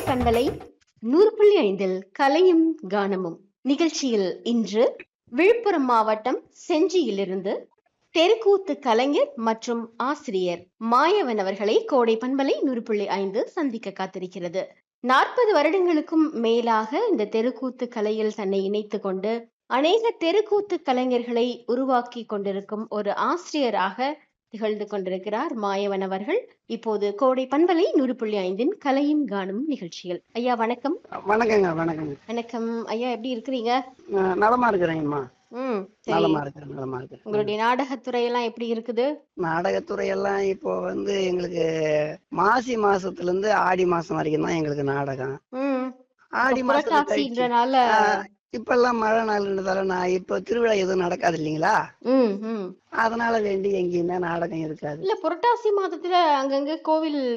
பண்பலை நூறு புள்ளி ஐந்தில் கலையும் கானமும் நிகழ்ச்சியில் இன்று விழுப்புரம் மாவட்டம் செஞ்சியிலிருந்து தெருக்கூத்து கலைஞர் மற்றும் ஆசிரியர் மாயவன் அவர்களை கோடை பண்பலை நூறு புள்ளி ஐந்து சந்திக்க காத்திருக்கிறது நாற்பது வருடங்களுக்கும் மேலாக இந்த தெருக்கூத்து கலையில் தன்னை இணைத்து கொண்டு அநேக தெருக்கூத்து கலைஞர்களை உருவாக்கி கொண்டிருக்கும் ஒரு ஆசிரியராக திகழ்ந்து கொண்டிருக்கிறார் மாயவன் அவர்கள் இப்போது கோடை பண்பலை நூறு புள்ளி ஐந்தின் கலையும் காணும் நிகழ்ச்சியில் ஐயா வணக்கம் வணக்கங்க வணக்கங்க வணக்கம் ஐயா எப்படி இருக்கிறீங்க நான் நலமா இருக்கிறேங்கம்மா ம் சரி நலமா இருக்கிறேன் நலமா இருக்கிறேன் உங்களுடைய நாடகத்துறை எல்லாம் எப்படி இருக்குது நாடகத்துறை எல்லாம் இப்போ வந்து எங்களுக்கு மாசி மாசத்துல இருந்து ஆடி மாசம் வரைக்கும் தான் எங்களுக்கு நாடகம் ம் ஆடி மாசத்துல கழிச்சு புரட்டாசின்றனால ஆஹ், இப்ப எல்லாம் மழை நாள்ன்றதால நான் இப்போ திருவிழா எதுவும் நடக்காது இல்லைங்களா ம் ம் அதனால வேண்டி எங்கேயுமே நாடகம் இருக்காது இல்ல புரட்டாசி மாதத்துல அங்கங்க கோவில்